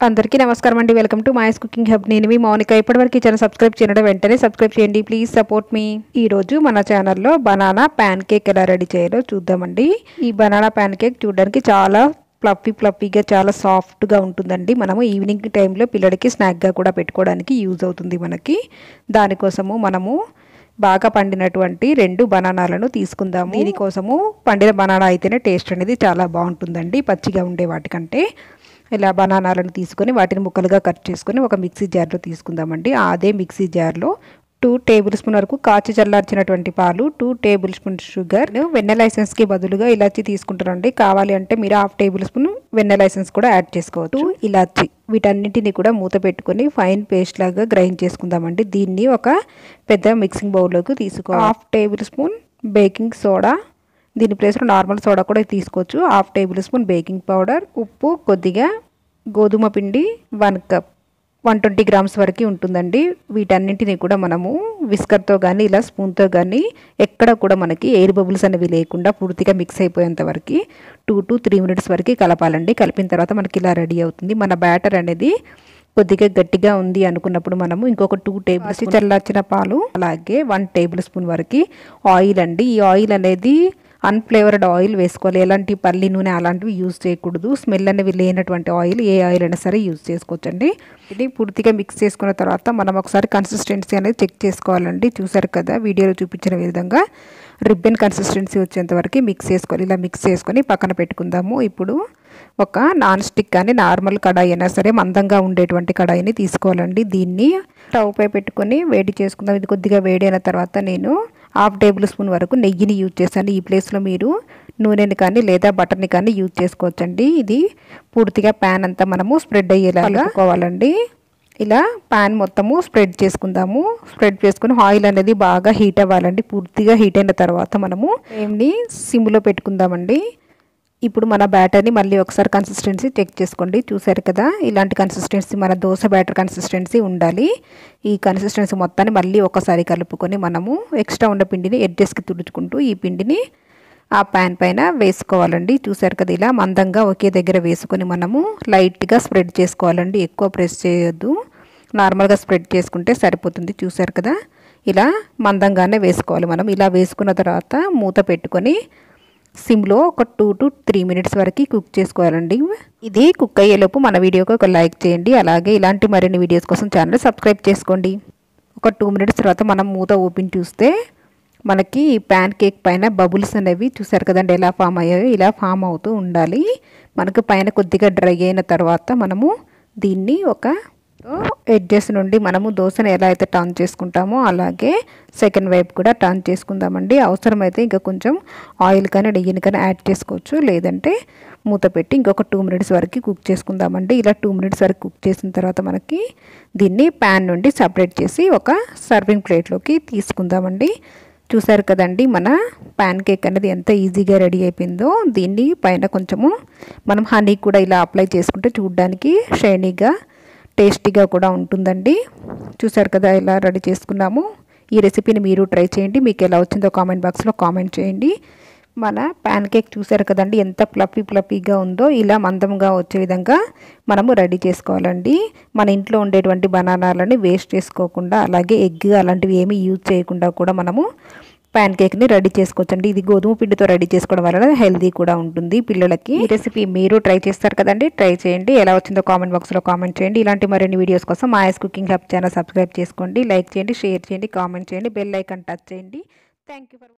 అందరికీ నమస్కారం అండి welcome to Maya's cooking hub నేను మీ మౌనిక ఇప్పటివరకు ఈ ఛానల్ సబ్స్క్రైబ్ చేయడం వెంటనే సబ్స్క్రైబ్ చేయండి ప్లీజ్ సపోర్ట్ మీ ఈ రోజు మన ఛానల్లో బనానా ప్యాన్ కేక్ ఎలా రెడీ చేయాలో చూద్దామండి ఈ బనానా ప్యాన్ కేక్ చూడడానికి చాలా ఫ్లఫీ ఫ్లఫీగా చాలా సాఫ్ట్గా ఉంటుందండి మనము ఈవినింగ్ టైంలో పిల్లలకి స్నాక్గా కూడా పెట్టుకోవడానికి యూజ్ అవుతుంది మనకి దానికోసము మనము బాగా పండినటువంటి రెండు బనానాలను తీసుకుందాము దీనికోసము పండిన బనానా అయితేనే టేస్ట్ అనేది చాలా బాగుంటుందండి పచ్చిగా ఉండే వాటికంటే ఇలా బనానాలను తీసుకొని వాటిని ముక్కలుగా కట్ చేసుకొని ఒక మిక్సీ జార్లో తీసుకుందామండి అదే మిక్సీ జార్లో టూ టేబుల్ స్పూన్ వరకు కాచి చల్లార్చినటువంటి పాలు two tablespoon sugar vanilla లైసెన్స్కి బదులుగా ఇలాచి తీసుకుంటారండి కావాలి అంటే మీరు half tablespoon vanilla essence కూడా యాడ్ చేసుకోవచ్చు ఇలాచి వీటన్నిటిని కూడా మూత పెట్టుకొని ఫైన్ పేస్ట్ లాగా గ్రైండ్ చేసుకుందామండి దీన్ని ఒక పెద్ద మిక్సింగ్ బౌల్లోకి తీసుకో half tablespoon baking soda దీని ప్లేస్లో నార్మల్ సోడా కూడా తీసుకోవచ్చు half tablespoon baking powder ఉప్పు కొద్దిగా గోధుమ పిండి one cup one twenty grams వరకు ఉంటుందండి వీటన్నింటినీ కూడా మనము విస్కర్తో కానీ ఇలా స్పూన్తో కానీ ఎక్కడ కూడా మనకి ఎయిర్ బబుల్స్ అనేవి లేకుండా పూర్తిగా మిక్స్ అయిపోయేంత వరకు టూ టు త్రీ మినిట్స్ వరకు కలపాలండి కలిపిన తర్వాత మనకి ఇలా రెడీ అవుతుంది మన బ్యాటర్ అనేది కొద్దిగా గట్టిగా ఉంది అనుకున్నప్పుడు మనము ఇంకొక టూ టేబుల్ స్పూన్ చల్లార్చిన పాలు అలాగే వన్ టేబుల్ స్పూన్ వరకు ఆయిల్ అండి ఈ ఆయిల్ అనేది అన్ఫ్లేవర్డ్ ఆయిల్ వేసుకోవాలి ఎలాంటి పల్లి నూనె అలాంటివి యూజ్ చేయకూడదు స్మెల్ అనేవి లేనటువంటి ఆయిల్ ఏ ఆయిల్ అయినా సరే యూజ్ చేసుకోవచ్చండి ఇది పూర్తిగా మిక్స్ చేసుకున్న తర్వాత మనం ఒకసారి కన్సిస్టెన్సీ అనేది చెక్ చేసుకోవాలండి చూసారు కదా వీడియోలో చూపించిన విధంగా రిబ్బన్ కన్సిస్టెన్సీ వచ్చేంత వరకు మిక్స్ చేసుకోవాలి ఇలా మిక్స్ చేసుకొని పక్కన పెట్టుకుందాము ఇప్పుడు ఒక నాన్ స్టిక్ కానీ నార్మల్ కడాయి అయినా సరే మందంగా ఉండేటువంటి కడాయిని తీసుకోవాలండి దీన్ని స్టవ్ పై పెట్టుకొని వేడి చేసుకుందాం ఇది కొద్దిగా వేడి అయిన తర్వాత నేను హాఫ్ టేబుల్ స్పూన్ వరకు నెయ్యిని యూజ్ చేశాను ఈ ప్లేస్లో మీరు నూనెని కానీ లేదా బటర్ని కానీ యూజ్ చేసుకోవచ్చండి ఇది పూర్తిగా ప్యాన్ అంతా మనము స్ప్రెడ్ అయ్యేలా కలుపుకోవాలండి ఇలా ప్యాన్ మొత్తము స్ప్రెడ్ చేసుకుందాము స్ప్రెడ్ చేసుకుని ఆయిల్ అనేది బాగా హీట్ అవ్వాలండి పూర్తిగా హీట్ అయిన తర్వాత మనము ఫ్లేమ్ని సిమ్లో పెట్టుకుందామండి ఇప్పుడు మన బ్యాటర్ని మళ్ళీ ఒకసారి కన్సిస్టెన్సీ చెక్ చేసుకోండి చూసారు కదా ఇలాంటి కన్సిస్టెన్సీ మన దోశ బ్యాటర్ కన్సిస్టెన్సీ ఉండాలి ఈ కన్సిస్టెన్సీ మొత్తాన్ని మళ్ళీ ఒకసారి కలుపుకొని మనము ఎక్స్ట్రా ఉన్న పిండిని ఎడ్జెస్కి తుడుచుకుంటూ ఈ పిండిని ఆ ప్యాన్ పైన వేసుకోవాలండి చూసారు కదా ఇలా మందంగా ఒకే దగ్గర వేసుకొని మనము లైట్గా స్ప్రెడ్ చేసుకోవాలండి ఎక్కువ ప్రెస్ చేయొద్దు నార్మల్గా స్ప్రెడ్ చేసుకుంటే సరిపోతుంది చూసారు కదా ఇలా మందంగానే వేసుకోవాలి మనం ఇలా వేసుకున్న తర్వాత మూత పెట్టుకొని సిమ్లో ఒక టూ టు త్రీ మినిట్స్ వరకు కుక్ చేసుకోవాలండి ఇది కుక్ అయ్యేలోపు మన వీడియోకి ఒక లైక్ చేయండి అలాగే ఇలాంటి మరిన్ని వీడియోస్ కోసం ఛానల్ సబ్స్క్రైబ్ చేసుకోండి ఒక టూ మినిట్స్ తర్వాత మనం మూత ఓపెన్ చూస్తే మనకి ఈ ప్యాన్ కేక్ పైన బబుల్స్ అనేవి చూసారు కదండి ఎలా ఫామ్ అయ్యాయో ఇలా ఫామ్ అవుతూ ఉండాలి మనకు పైన కొద్దిగా డ్రై అయిన తర్వాత మనము దీన్ని ఒక ఎడ్జెస్ నుండి మనము దోశను ఎలా అయితే టర్న్ చేసుకుంటామో అలాగే సెకండ్ వైపు కూడా టర్న్ చేసుకుందామండి అవసరమైతే ఇంకా కొంచెం ఆయిల్ కానీ నెయ్యిని కానీ యాడ్ చేసుకోవచ్చు లేదంటే మూత పెట్టి ఇంకొక టూ మినిట్స్ వరకు కుక్ చేసుకుందామండి ఇలా టూ మినిట్స్ వరకు కుక్ చేసిన తర్వాత మనకి దీన్ని ప్యాన్ నుండి సపరేట్ చేసి ఒక సర్వింగ్ ప్లేట్లోకి తీసుకుందామండి చూసారు కదండి మన ప్యాన్ కేక్ అనేది ఎంత ఈజీగా రెడీ అయిపోయిందో దీన్ని పైన కొంచెము మనం హనీ కూడా ఇలా అప్లై చేసుకుంటే చూడడానికి షైనీగా టేస్టీగా కూడా ఉంటుందండి చూసారు కదా ఇలా రెడీ చేసుకున్నాము ఈ రెసిపీని మీరు ట్రై చేయండి మీకు ఎలా వచ్చిందో కామెంట్ బాక్స్లో కామెంట్ చేయండి మన ప్యాన్ కేక్ చూసారు కదండి ఎంత ఫ్లఫీ ఫ్లఫీగా ఉందో ఇలా మందంగా వచ్చే విధంగా మనము రెడీ చేసుకోవాలండి మన ఇంట్లో ఉండేటువంటి బనానాలని వేస్ట్ చేసుకోకుండా అలాగే ఎగ్ అలాంటివి ఏమీ యూజ్ చేయకుండా కూడా మనము ప్యాన్ కేక్ని రెడీ చేసుకోవచ్చండి ఇది గోధుమ పిండితో రెడీ చేసుకోవడం వలన హెల్దీ కూడా ఉంటుంది పిల్లలకి ఈ రెసిపీ మీరు ట్రై చేస్తారు కదండి ట్రై చేయండి ఎలా వచ్చిందో కామెంట్ బాక్స్లో కామెంట్ చేయండి ఇలాంటి మరిన్ని వీడియోస్ కోసం మా ఐస్ కుకింగ్ హబ్ ఛానల్ సబ్స్క్రైబ్ చేసుకోండి లైక్ చేయండి షేర్ చేయండి కామెంట్ చేయండి బెల్ ఐకాన్ టచ్ చేయండి థ్యాంక్ యూ ఫర్